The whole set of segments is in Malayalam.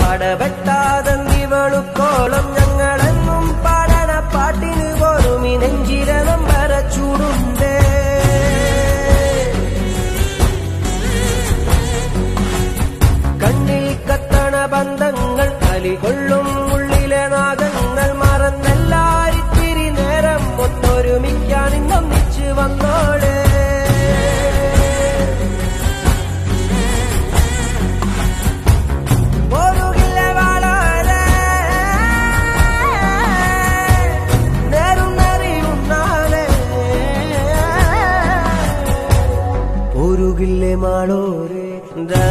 പടവെട്ടാതന്തി വെളുക്കോളം ഞങ്ങളെന്നും പാടണ പാട്ടിന് പോലും ഈ നെഞ്ചിരണം വരച്ചൂടുണ്ടേ കണ്ണിൽ കത്തണ ബന്ധങ്ങൾ കലികൊള്ളും ഉള്ളിലെ നാഗങ്ങൾ മറന്നെല്ലാരിത്തിരി നേരം ഒത്തൊരുമിക്കാൻ ഇന്നൊന്നിച്ച് വന്നോളേ പോരുകില്ല വാളാരെ നേരും നെറിയുന്നാലേ പോരുകില്ലേ മാളോരെ ദാ.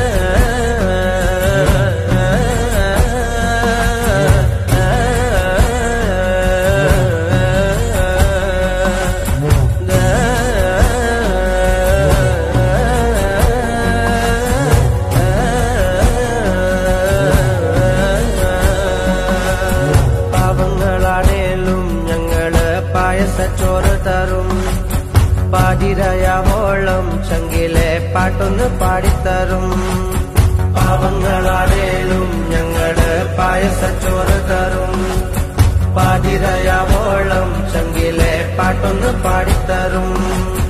പാവങ്ങളാണേലും ഞങ്ങള് പായസച്ചോറ് തരും പാതിരയാവോളം ചങ്കിലെ പാട്ടൊന്ന് പാടിത്തരും പാവങ്ങളാണേലും ഞങ്ങള് പായസച്ചോറ് തരും പാതിരയാവോളം ചങ്കിലെ പാട്ടൊന്ന് പാടിത്തരും